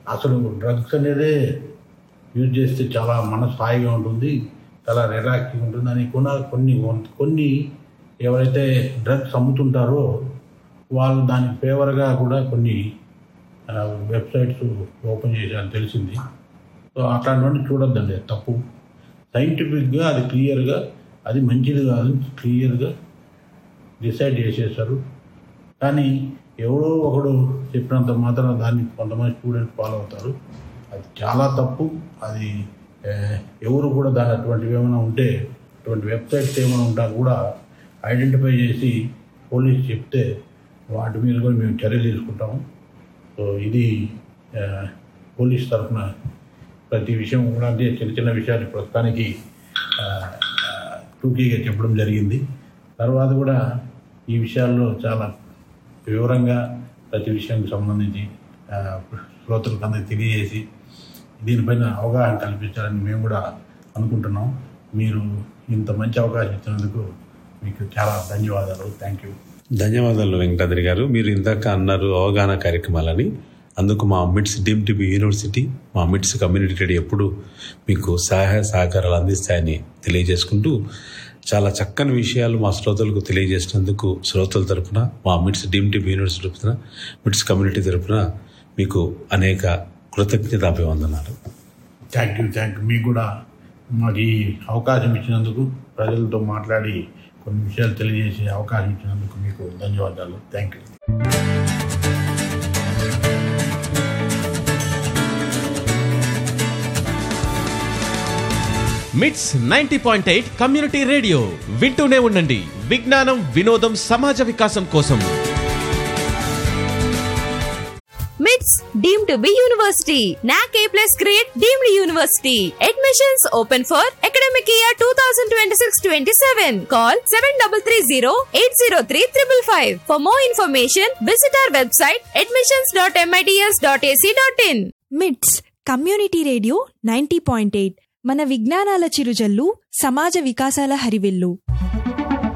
అసలు డ్రగ్స్ అనేదే యూజ్ చేస్తే చాలా మనసు హాయిగా ఉంటుంది చాలా రిలాక్సింగ్ ఉంటుంది అని కూడా కొన్ని కొన్ని ఎవరైతే డ్రగ్స్ అమ్ముతుంటారో వాళ్ళు దానికి ఫేవర్గా కూడా కొన్ని ఆ, వెబ్సైట్స్ ఓపెన్ చేశారని తెలిసింది సో అట్లాంటివన్నీ చూడొద్దండి అది తప్పు సైంటిఫిక్గా అది క్లియర్గా అది మంచిది కాదు క్లియర్గా డిసైడ్ చేసేసారు కానీ ఎవడో ఒకడు చెప్పినంత మాత్రం దాన్ని కొంతమంది స్టూడెంట్స్ ఫాలో అవుతారు అది చాలా తప్పు అది ఏ, ఎవరు కూడా దాని అటువంటివి ఏమైనా ఉంటే అటువంటి వెబ్సైట్స్ ఏమైనా ఉంటా కూడా ఐడెంటిఫై చేసి పోలీస్ చెప్తే వాటి మీద కూడా మేము చర్య తీసుకుంటాము సో ఇది ఆ, పోలీస్ తరఫున ప్రతి విషయం కూడా అంటే చిన్న చిన్న విషయాలు ప్రస్తుతానికి ఆ, ఆ, టూకీగా చెప్పడం జరిగింది తర్వాత కూడా ఈ విషయాల్లో చాలా వివరంగా ప్రతి విషయానికి సంబంధించి ఆ, శ్రోతలకు అందరికి తెలియజేసి దీనిపైన అవగాహన కల్పించాలని మేము కూడా అనుకుంటున్నాం మీరు ఇంత మంచి అవకాశం ఇచ్చినందుకు మీకు చాలా ధన్యవాదాలు థ్యాంక్ యూ ధన్యవాదాలు వెంకటాద్రి గారు మీరు ఇందాక అన్నారు అవగాహన కార్యక్రమాలని అందుకు మా మిట్స్ డీమ్ టీబీ యూనివర్సిటీ మా మిట్స్ కమ్యూనిటీ రేడియో ఎప్పుడు మీకు సహాయ సహకారాలు అందిస్తాయని తెలియజేసుకుంటూ చాలా చక్కని విషయాలు మా శ్రోతలకు తెలియజేసినందుకు శ్రోతల తరపున మా మిట్స్ డీమ్ టీబీ యూనివర్సిటీ తరపున మిట్స్ కమ్యూనిటీ తరపున మీకు అనేక కృతజ్ఞతాభివందనాలు థ్యాంక్ యూ థ్యాంక్ యూ మీకు కూడా మాకు ఈ అవకాశం ఇచ్చినందుకు ప్రజలతో మాట్లాడి కొన్ని విషయాలు తెలియజేసే అవకాశం ఇచ్చినందుకు మీకు ధన్యవాదాలు thank you MITS ninety point eight community radio వింటూనే ఉండండి విజ్ఞానం వినోదం సమాజ వికాసం కోసం మిట్స్ deem to be university NAAC A plus grade deemed university admissions open for academic year two thousand twenty six twenty seven call seven double three zero eight zero three triple five for more information visit our website admissions dot MITS dot ac dot in MITS community radio ninety point eight మన విజ్ఞానాల చిరుజల్లు సమాజ వికాసాల హరివిల్లు